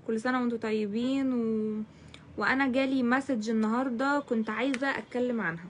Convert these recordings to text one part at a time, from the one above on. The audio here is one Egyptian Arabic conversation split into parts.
كل سنه وانتم طيبين و... وانا جالي مسج النهارده كنت عايزه اتكلم عنها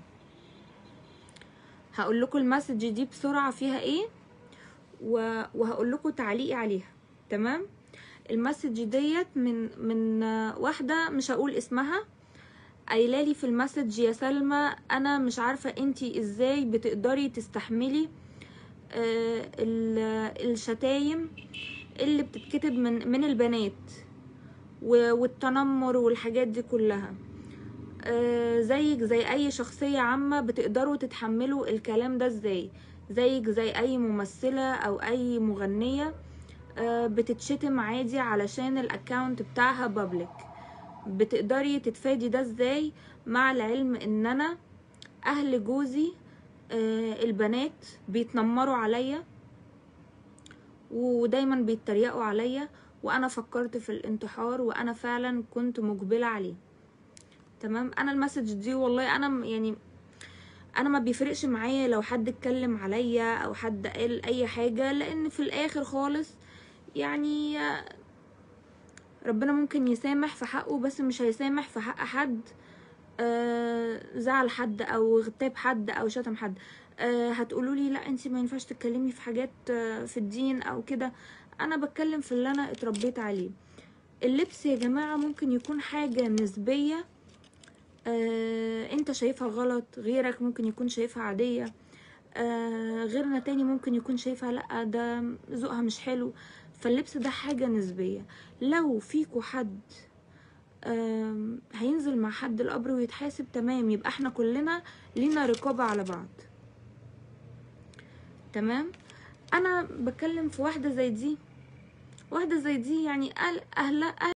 هقول لكم المسج دي بسرعه فيها ايه و... وهقول لكم تعليقي عليها تمام المسج ديت من من واحده مش هقول اسمها قايلالي في المسج يا سلمى انا مش عارفه انتي ازاي بتقدري تستحملي آه، ال- الشتايم اللي بتتكتب من من البنات و- والتنمر والحاجات دي كلها آه، زيك زي اي شخصية عامة بتقدروا تتحملوا الكلام ده ازاي زيك زي اي ممثلة او اي مغنية آه، بتتشتم عادي علشان الاكاونت بتاعها بابليك بتقدري تتفادي ده ازاي مع العلم ان انا اهل جوزي آه، البنات بيتنمروا عليا ودايما بيتريقوا عليا وانا فكرت في الانتحار وانا فعلا كنت مقبلة عليه تمام انا المسج دي والله انا م- يعني انا ما بيفرقش معايا لو حد اتكلم عليا او حد قال اي حاجة لان في الاخر خالص يعني آه، ربنا ممكن يسامح في حقه بس مش هيسامح في حق حد آه، زعل حد او اغتاب حد او شتم حد آه، هتقولوا لي لا انت ما ينفعش تتكلمي في حاجات آه، في الدين او كده انا بتكلم في اللي انا اتربيت عليه اللبس يا جماعة ممكن يكون حاجة نسبية آه، انت شايفها غلط غيرك ممكن يكون شايفها عادية آه، غيرنا تاني ممكن يكون شايفها لا ده ذوقها مش حلو فاللبس ده حاجة نسبية لو فيكو حد آم، هينزل مع حد القبر ويتحاسب تمام يبقى احنا كلنا لينا رقابة على بعض تمام انا بتكلم في واحدة زي دي واحدة زي دي يعني أهل أهلها